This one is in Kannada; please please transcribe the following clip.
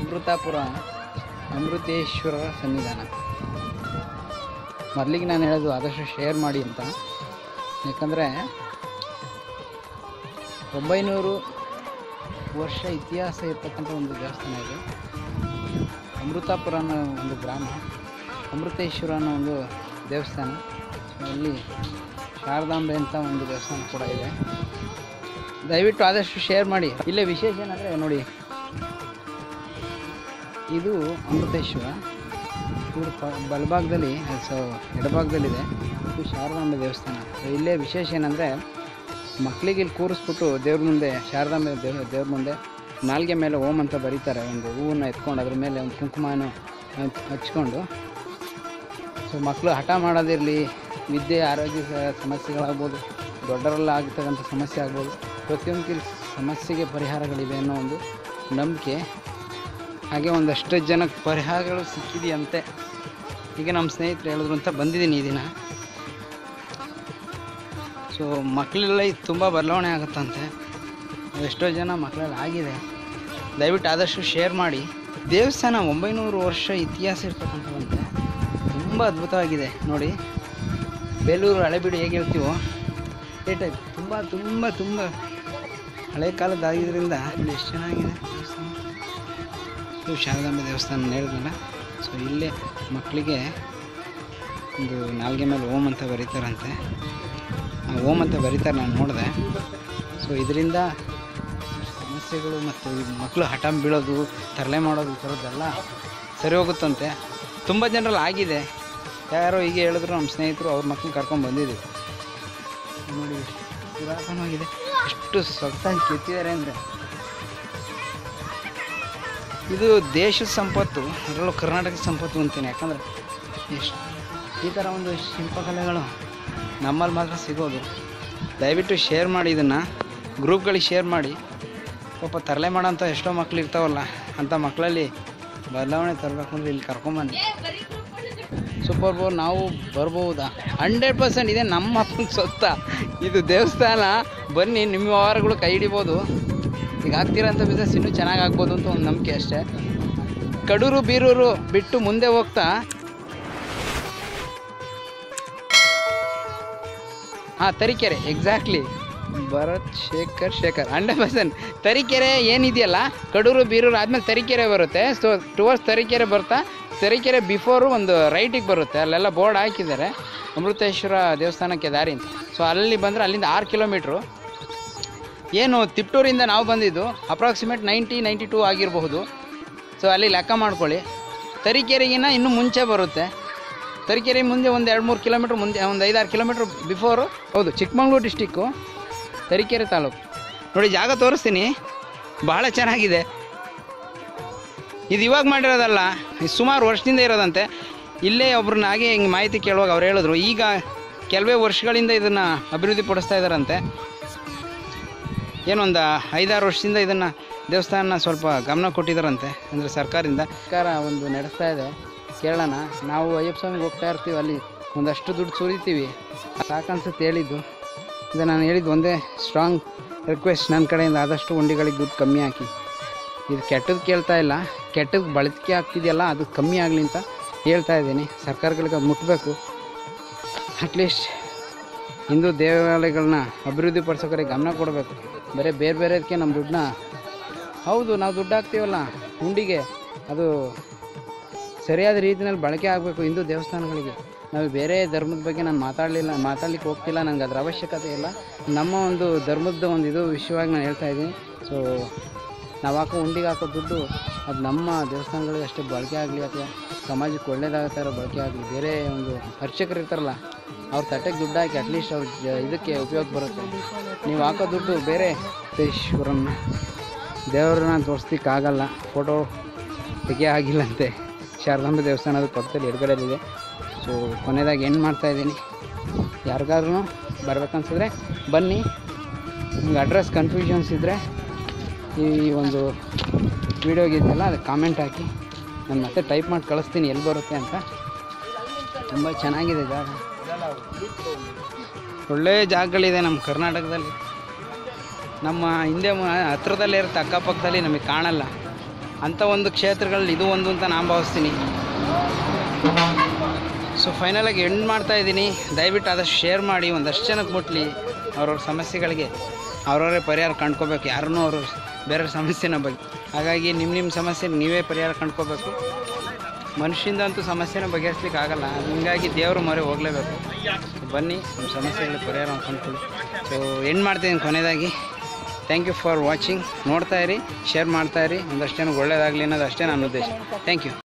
ಅಮೃತಾಪುರ ಅಮೃತೇಶ್ವರರ ಸನ್ನಿಧಾನ ಮೊದಲಿಗೆ ನಾನು ಹೇಳೋದು ಆದಷ್ಟು ಶೇರ್ ಮಾಡಿ ಅಂತ ಯಾಕಂದರೆ ಒಂಬೈನೂರು ವರ್ಷ ಇತಿಹಾಸ ಇರ್ತಕ್ಕಂಥ ಒಂದು ದೇವಸ್ಥಾನ ಇದು ಅಮೃತಾಪುರ ಅನ್ನೋ ಒಂದು ಗ್ರಾಮ ಅಮೃತೇಶ್ವರ ಅನ್ನೋ ಒಂದು ದೇವಸ್ಥಾನ ಸೊ ಅಲ್ಲಿ ಶಾರದಾಂಬೆ ಅಂತ ಒಂದು ದೇವಸ್ಥಾನ ಕೂಡ ಇದೆ ದಯವಿಟ್ಟು ಆದಷ್ಟು ಶೇರ್ ಮಾಡಿ ಇಲ್ಲೇ ವಿಶೇಷ ಏನಂದರೆ ನೋಡಿ ಇದು ಅಮೃತೇಶ್ವರ ಇವ್ರ ಪ ಬಲಭಾಗದಲ್ಲಿ ಸೊ ಎಡಭಾಗದಲ್ಲಿದೆ ಇದು ಶಾರದಾಂಬೆ ದೇವಸ್ಥಾನ ಸೊ ಇಲ್ಲೇ ವಿಶೇಷ ಏನಂದರೆ ಮಕ್ಕಳಿಗೆ ಇಲ್ಲಿ ಕೂರಿಸ್ಬಿಟ್ಟು ದೇವ್ರ ಮುಂದೆ ಶಾರದಾಂಬೆ ದೇವ್ರ ದೇವ್ರ ಮುಂದೆ ನಾಲ್ಗೆ ಮೇಲೆ ಓಂ ಅಂತ ಬರೀತಾರೆ ಒಂದು ಹೂವನ್ನು ಎತ್ಕೊಂಡು ಅದ್ರ ಮೇಲೆ ಒಂದು ಕುಂಕುಮನ ಹಚ್- ಹಚ್ಕೊಂಡು ಸೊ ಮಕ್ಕಳು ಹಠ ಮಾಡೋದಿರಲಿ ವಿದ್ಯೆ ಆರೋಗ್ಯ ಸ- ಸಮಸ್ಯೆಗಳಾಗ್ಬೋದು ದೊಡ್ಡರೆಲ್ಲ ಆಗ್ತಕ್ಕಂಥ ಸಮಸ್ಯೆ ಆಗ್ಬೋದು ಪ್ರತಿಯೊಂದು ಕೆಲ ಸಮಸ್ಯೆಗೆ ಪರಿಹಾರಗಳಿವೆ ಅನ್ನೋ ಒಂದು ನಂಬಿಕೆ ಹಾಗೆ ಒಂದಷ್ಟು ಜನಕ್ಕೆ ಪರಿಹಾರಗಳು ಸಿಕ್ಕಿದೆಯಂತೆ ಈಗ ನಮ್ಮ ಸ್ನೇಹಿತರು ಹೇಳಿದ್ರು ಅಂತ ಬಂದಿದ್ದೀನಿ ಈ ದಿನ ಸೊ ಮಕ್ಕಳೆಲ್ಲ ಇದು ತುಂಬ ಬದಲಾವಣೆ ಆಗುತ್ತಂತೆ ಎಷ್ಟೋ ಜನ ಮಕ್ಕಳೆಲ್ಲ ಆಗಿದೆ ದಯವಿಟ್ಟು ಆದಷ್ಟು ಶೇರ್ ಮಾಡಿ ದೇವಸ್ಥಾನ ಒಂಬೈನೂರು ವರ್ಷ ಇತಿಹಾಸ ಇರ್ತಕ್ಕಂಥವಂತೆ ತುಂಬ ಅದ್ಭುತವಾಗಿದೆ ನೋಡಿ ಬೇಲೂರು ಹಳೆಬೀಡು ಹೇಗೆ ಹೇಳ್ತೀವೋ ಅದೇ ಟೈಪ್ ತುಂಬ ತುಂಬ ತುಂಬ ಹಳೆ ಕಾಲದಾಗಿದ್ದರಿಂದ ಇಲ್ಲಿ ಎಷ್ಟು ಚೆನ್ನಾಗಿದೆ ದೇವಸ್ಥಾನ ಇದು ಶಾರದಾಂಬೆ ದೇವಸ್ಥಾನ ಹೇಳಿದ್ನಲ್ಲ ಸೊ ಇಲ್ಲೇ ಮಕ್ಕಳಿಗೆ ಒಂದು ನಾಲ್ಗೆ ಮೇಲೆ ಓಂ ಅಂತ ಬರೀತಾರಂತೆ ಆ ಓಂ ಅಂತ ಬರೀತಾರೆ ನಾನು ನೋಡಿದೆ ಸೊ ಇದರಿಂದ ಸಮಸ್ಯೆಗಳು ಮತ್ತು ಈ ಮಕ್ಕಳು ಹಠ ಬೀಳೋದು ತರಲೆ ಮಾಡೋದು ಈ ಥರದ್ದೆಲ್ಲ ಸರಿ ಹೋಗುತ್ತಂತೆ ತುಂಬ ಜನರಲ್ಲಿ ಆಗಿದೆ ಯಾರೋ ಹೀಗೆ ಹೇಳಿದ್ರು ನಮ್ಮ ಸ್ನೇಹಿತರು ಅವ್ರ ಮಕ್ಕಳನ್ನ ಕರ್ಕೊಂಡು ಬಂದಿದ್ದೀವಿ ನೋಡಿ ಎಷ್ಟು ಪುರಾತನವಾಗಿದೆ ಎಷ್ಟು ಸೊಗಸಾಗಿ ಕೆತ್ತಿದ್ದಾರೆ ಅಂದರೆ ಇದು ದೇಶದ ಸಂಪತ್ತು ಅದರಲ್ಲೂ ಕರ್ನಾಟಕದ ಸಂಪತ್ತು ಅಂತೀನಿ ಯಾಕಂದರೆ ಎಷ್ಟು ಈ ಥರ ಒಂದು ಶಿಲ್ಪಕಲೆಗಳು ನಮ್ಮಲ್ಲಿ ಮಾತ್ರ ಸಿಗೋದು ದಯವಿಟ್ಟು ಶೇರ್ ಮಾಡಿ ಇದನ್ನು ಗ್ರೂಪ್ಗಳಿಗೆ ಶೇರ್ ಮಾಡಿ ಪಾಪ ತರಲೆ ಮಾಡೋಂಥ ಎಷ್ಟೋ ಮಕ್ಳು ಇರ್ತಾವಲ್ಲ ಅಂಥ ಮಕ್ಕಳಲ್ಲಿ ಬದಲಾವಣೆ ತರಬೇಕು ಅಂದರೆ ಇಲ್ಲಿ ಕರ್ಕೊಂಬನ್ನಿ ಸೂಪರ್ ಬೋರ್ ನಾವು ಬರ್ಬೋದಾ ಹಂಡ್ರೆಡ್ ಪರ್ಸೆಂಟ್ ಇದೆ ನಮ್ಮ ಅಪ್ಪನ ಸೊತ್ತ ಇದು ದೇವಸ್ಥಾನ ಬನ್ನಿ ನಿಮ್ಮ ವ್ಯವಹಾರಗಳು ಕೈ ಹಿಡಿಬೋದು ಈಗ ಆಗ್ತಿರೋಂಥ ಬಿಸ್ನೆಸ್ ಇನ್ನೂ ಚೆನ್ನಾಗಿ ಆಗ್ಬೋದು ಅಂತ ಒಂದು ನಂಬಿಕೆ ಅಷ್ಟೇ ಕಡೂರು ಬೀರೂರು ಬಿಟ್ಟು ಮುಂದೆ ಹೋಗ್ತಾ ಹಾಂ Tarikere exactly Bharath Shekhar Shekhar hundred percent Tarikere ಏನಿದೆಯಲ್ಲ ಕಡೂರು ಬೀರೂರು ಆದಮೇಲೆ ತರೀಕೆರೆ ಬರುತ್ತೆ ಸೊ ಟುವರ್ಡ್ಸ್ ತರೀಕೆರೆ ಬರ್ತಾ ತರೀಕೆರೆ ಬಿಫೋರು ಒಂದು ರೈಟಿಗೆ ಬರುತ್ತೆ ಅಲ್ಲೆಲ್ಲ ಬೋರ್ಡ್ ಹಾಕಿದ್ದಾರೆ ಅಮೃತೇಶ್ವರ ದೇವಸ್ಥಾನಕ್ಕೆ ದಾರಿ ಅಂತ ಸೊ ಅಲ್ಲಿ ಬಂದರೆ ಅಲ್ಲಿಂದ ಆರು ಕಿಲೋಮೀಟ್ರು ಏನು ತಿಪ್ಟೂರಿಂದ ನಾವು ಬಂದಿದ್ದು ಅಪ್ರಾಕ್ಸಿಮೇಟ್ ನೈಂಟಿ ನೈಂಟಿ ಟೂ ಆಗಿರಬಹುದು ಸೊ ಅಲ್ಲಿ ಲೆಕ್ಕ ಮಾಡ್ಕೊಳ್ಳಿ ತರೀಕೆರೆಗಿನ ಇನ್ನೂ ಮುಂಚೆ ಬರುತ್ತೆ ತರೀಕೆರೆ ಮುಂದೆ ಒಂದು ಎರಡು ಮೂರು ಕಿಲೋಮೀಟ್ರ್ ಮುಂದೆ ಒಂದು ಐದಾರು ಕಿಲೋಮೀಟ್ರ್ ಬಿಫೋರು ಹೌದು ಚಿಕ್ಕಮಂಗ್ಳೂರು ಡಿಸ್ಟಿಕ್ಕು ತರೀಕೆರೆ ತಾಲೂಕು ನೋಡಿ ಜಾಗ ತೋರಿಸ್ತೀನಿ ಭಾಳ ಚೆನ್ನಾಗಿದೆ ಇದು ಇವಾಗ ಮಾಡಿರೋದಲ್ಲ ಇದು ಸುಮಾರು ವರ್ಷದಿಂದ ಇರೋದಂತೆ ಇಲ್ಲೇ ಒಬ್ರನ್ನ ಹಾಗೆ ಹಿಂಗೆ ಮಾಹಿತಿ ಕೇಳುವಾಗ ಅವ್ರು ಹೇಳಿದ್ರು ಈಗ ಕೆಲವೇ ವರ್ಷಗಳಿಂದ ಇದನ್ನು ಅಭಿವೃದ್ಧಿ ಪಡಿಸ್ತಾ ಇದ್ದಾರಂತೆ ಏನೊಂದು ಐದಾರು ವರ್ಷದಿಂದ ಇದನ್ನು ದೇವಸ್ಥಾನ ಸ್ವಲ್ಪ ಗಮನ ಕೊಟ್ಟಿದ್ದಾರಂತೆ ಅಂದರೆ ಸರ್ಕಾರದಿಂದ ಸರ್ಕಾರ ಒಂದು ನಡೆಸ್ತಾ ಇದೆ ಕೇಳೋಣ ನಾವು ಅಯ್ಯಪ್ಪ ಸ್ವಾಮಿಗೆ ಹೋಗ್ತಾ ಇರ್ತೀವಿ ಅಲ್ಲಿ ಒಂದಷ್ಟು ದುಡ್ಡು ಸುರಿತೀವಿ ಸಾಕನ್ಸುತ್ತೆ ಹೇಳಿದ್ದು ಇದು ನಾನು ಹೇಳಿದ್ದು ಒಂದೇ ಸ್ಟ್ರಾಂಗ್ ರಿಕ್ವೆಸ್ಟ್ ನನ್ನ ಕಡೆಯಿಂದ ಆದಷ್ಟು ಉಂಡಿಗಳಿಗೆ ದುಡ್ಡು ಕಮ್ಮಿ ಹಾಕಿ ಇದು ಕೆಟ್ಟದ್ದು ಕೇಳ್ತಾ ಇಲ್ಲ ಕೆಟ್ಟದ್ದು ಬಳಕೆ ಆಗ್ತಿದೆಯಲ್ಲ ಅದು ಕಮ್ಮಿ ಆಗಲಿ ಅಂತ ಹೇಳ್ತಾ ಇದ್ದೀನಿ ಸರ್ಕಾರಗಳಿಗೆ ಅದು ಮುಟ್ಟಬೇಕು ಅಟ್ಲೀಸ್ಟ್ ಹಿಂದೂ ದೇವಾಲಯಗಳನ್ನ ಅಭಿವೃದ್ಧಿ ಪಡಿಸೋ ಕಡೆ ಗಮನ ಕೊಡಬೇಕು ಬರೀ ಬೇರೆ ಬೇರೆದಕ್ಕೆ ನಮ್ಮ ದುಡ್ಡನ್ನ ಹೌದು ನಾವು ದುಡ್ಡು ಹಾಕ್ತೀವಲ್ಲ ಹುಂಡಿಗೆ ಅದು ಸರಿಯಾದ ರೀತಿಯಲ್ಲಿ ಬಳಕೆ ಆಗಬೇಕು ಹಿಂದೂ ದೇವಸ್ಥಾನಗಳಿಗೆ ನಾವು ಬೇರೆ ಧರ್ಮದ ಬಗ್ಗೆ ನಾನು ಮಾತಾಡಲಿಲ್ಲ ಮಾತಾಡ್ಲಿಕ್ಕೆ ಹೋಗ್ತಿಲ್ಲ ನನಗೆ ಅದರ ಅವಶ್ಯಕತೆ ಇಲ್ಲ ನಮ್ಮ ಒಂದು ಧರ್ಮದ ಒಂದು ಇದು ವಿಷಯವಾಗಿ ನಾನು ಹೇಳ್ತಾ ಇದ್ದೀನಿ ಸೊ ನಾವು ಹಾಕೋ ಉಂಡಿಗೆ ಹಾಕೋ ದುಡ್ಡು ಅದು ನಮ್ಮ ದೇವಸ್ಥಾನಗಳಿಗೆ ಅಷ್ಟೇ ಬಳಕೆ ಆಗಲಿ ಅಥವಾ ಸಮಾಜಕ್ಕೆ ಒಳ್ಳೇದಾಗೋ ಥರ ಬಳಕೆ ಆಗಲಿ ಬೇರೆ ಒಂದು ಅರ್ಚಕರು ಇರ್ತಾರಲ್ಲ ಅವ್ರ ತಟ್ಟೆಗೆ ದುಡ್ಡು ಹಾಕಿ ಅಟ್ಲೀಸ್ಟ್ ಅವ್ರ ಜ- ಇದಕ್ಕೆ ಉಪಯೋಗ ಬರುತ್ತೆ ನೀವು ಹಾಕೋ ದುಡ್ಡು ಬೇರೆ ಈಶ್ವರನ್ನ ದೇವರನ್ನ ತೋರಿಸ್ಲಿಕ್ಕಾಗಲ್ಲ ಫೋಟೋ ತೆಗೆ ಆಗಿಲ್ಲಂತೆ ಶಾರದಾಂಬೆ ದೇವಸ್ಥಾನದ ಪಕ್ಕದಲ್ಲಿ ಎಡಗಡೆಯಲ್ಲಿದೆ ಸೊ ಕೊನೆಯದಾಗಿ ಏನು ಮಾಡ್ತಾಯಿದ್ದೀನಿ ಯಾರಿಗಾದ್ರೂ ಬರ್ಬೇಕನ್ಸಿದ್ರೆ ಬನ್ನಿ ನಿಮ್ಗೆ ಅಡ್ರೆಸ್ ಕನ್ಫ್ಯೂಷನ್ಸ್ ಇದ್ದರೆ ಈ ಒಂದು ವೀಡಿಯೋಗೆ ಇದೆಯಲ್ಲ ಅದಕ್ಕೆ ಕಾಮೆಂಟ್ ಹಾಕಿ ನಾನು ಮತ್ತೆ ಟೈಪ್ ಮಾಡಿ ಕಳಿಸ್ತೀನಿ ಎಲ್ಲಿ ಬರುತ್ತೆ ಅಂತ ತುಂಬ ಚೆನ್ನಾಗಿದೆ ಜಾಗ ಒಳ್ಳೆಯ ಜಾಗಗಳಿದೆ ನಮ್ಮ ಕರ್ನಾಟಕದಲ್ಲಿ ನಮ್ಮ ಹಿಂದೆ ಮ- ಹತ್ರದಲ್ಲೇ ಇರುತ್ತೆ ಅಕ್ಕಪಕ್ಕದಲ್ಲಿ ನಮಗೆ ಕಾಣಲ್ಲ ಅಂಥ ಒಂದು ಕ್ಷೇತ್ರಗಳಲ್ಲಿ ಇದು ಒಂದು ಅಂತ ನಾನು ಭಾವಿಸ್ತೀನಿ ಸೊ ಫೈನಲಾಗಿ ಎಂಡ್ ಮಾಡ್ತಾ ಇದ್ದೀನಿ ದಯವಿಟ್ಟು ಆದಷ್ಟು ಶೇರ್ ಮಾಡಿ ಒಂದಷ್ಟು ಜನಕ್ಕೆ ಮುಟ್ಲಿ ಅವ್ರವ್ರ ಸಮಸ್ಯೆಗಳಿಗೆ ಅವ್ರವರೇ ಪರಿಹಾರ ಕಂಡ್ಕೋಬೇಕು ಯಾರನ್ನೂ ಅವರು ಬೇರೆ ಸಮಸ್ಯೆನ ಬಗ್ಗೆ ಹಾಗಾಗಿ ನಿಮ್ಮ ನಿಮ್ಮ ಸಮಸ್ಯೆಗೆ ನೀವೇ ಪರಿಹಾರ ಕಂಡ್ಕೋಬೇಕು ಮನುಷ್ಯಂದ ಅಂತೂ ಸಮಸ್ಯೆನ ಬಗೆಹರಿಸ್ಲಿಕ್ಕೆ ಆಗಲ್ಲ ಹೀಗಾಗಿ ದೇವ್ರ ಮೊರೆ ಹೋಗಲೇಬೇಕು ಬನ್ನಿ ನಿಮ್ಮ ಸಮಸ್ಯೆಗಳಿಗೆ ಪರಿಹಾರ ಕಂಡ್ಕೊಳ್ಳಿ ಸೊ ಎಂಡ್ ಮಾಡ್ತೀನಿ ಕೊನೆಯದಾಗಿ ಥ್ಯಾಂಕ್ ಯು ಫಾರ್ ವಾಚಿಂಗ್ ನೋಡ್ತಾ ಇರಿ ಶೇರ್ ಮಾಡ್ತಾ ಇರಿ ಒಂದಷ್ಟು ಜನಕ್ಕೆ ಒಳ್ಳೇದಾಗಲಿ ಅನ್ನೋದು ಅಷ್ಟೇ ನನ್ನ ಉದ್ದೇಶ ಥ್ಯಾಂಕ್ ಯು